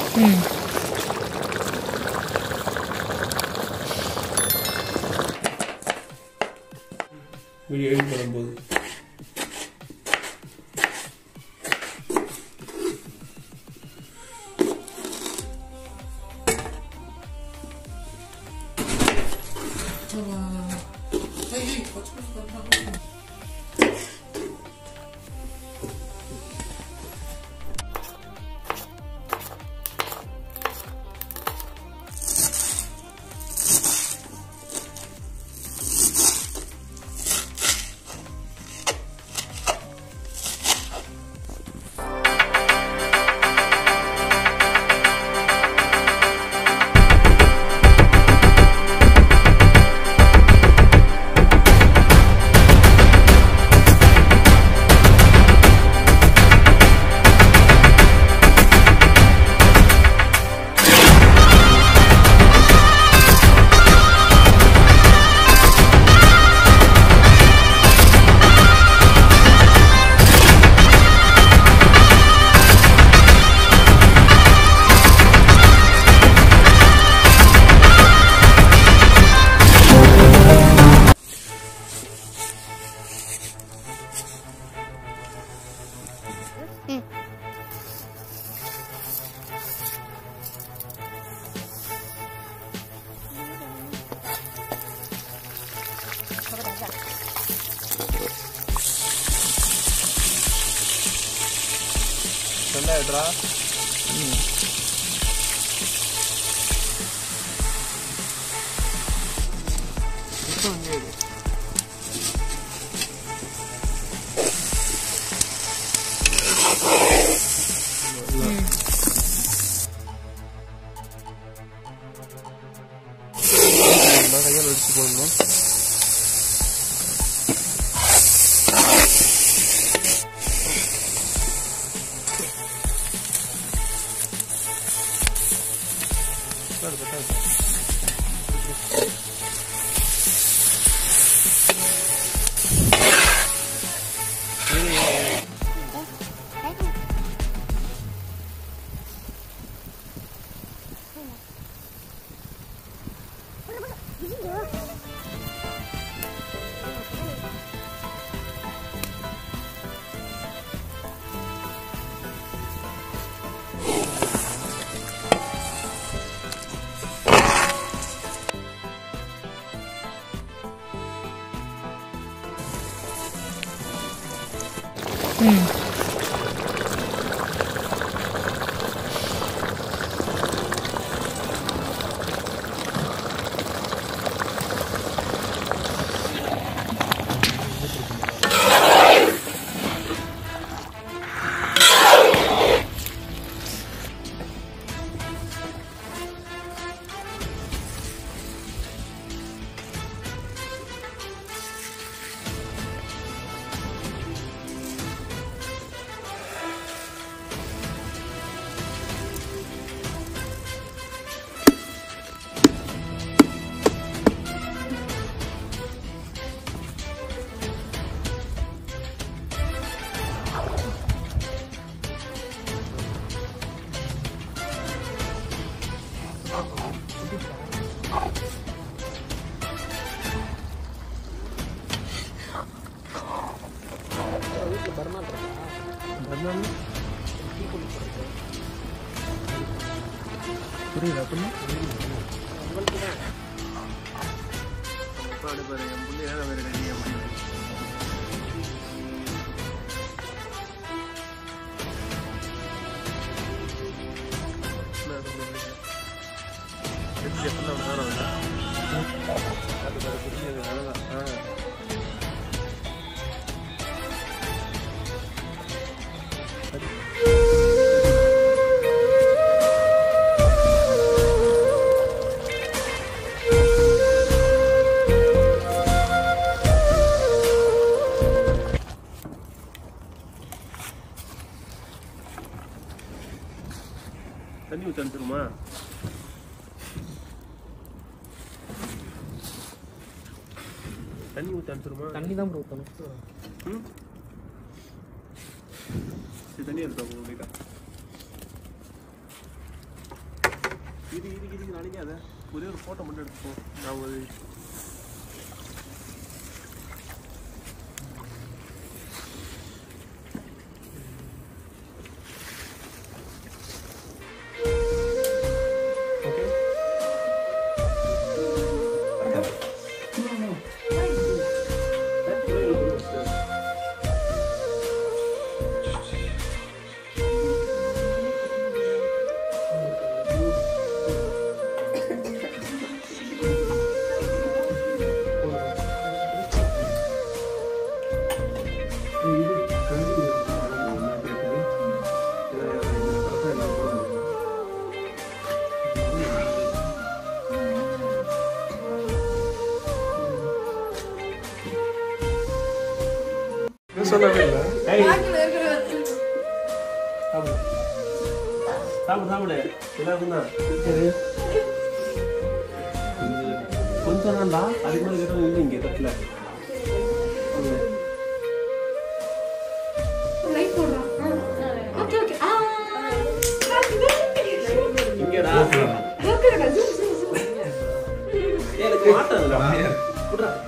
ம் video edit பண்ணும்போது ரெண்டாயிரா கையால் அடிச்சு போடணும் பத்தாது பத்தாது ம் புரியுது அப்படின்னா பாடு பாரு என் புள்ளி ஏதாவது வேறு ரெடி அப்படின்னு தண்ணி ஊற்றி அனுப்பிடுமா தண்ணி ஊற்றி அனுப்பிடுமா தண்ணி தான் ப்ரோ ஊற்றணும் ம் சரி தண்ணி எடுத்து உங்களுக்கு இது இது இது நாளைக்கு அதை ஒரே ஒரு ஃபோட்டோ மட்டும் எடுத்துப்போம் நான் ஒரு ஓகே சொல்லவே இல்லை ஏய் பாக்கெட்ல இருக்கிற சாப்பிடு சாப்பிடு சாப்பிடு எல்லாருக்கும் தான் கொஞ்சம் தான்டா அதுக்கு மேலே கேட்டால் இல்லை இங்கே தட்டில் லைட் போடுறான் ஓகே ஓகே ஆ இங்கேடா okay okay zoom zoom zoom எனக்கு மாட்டேன்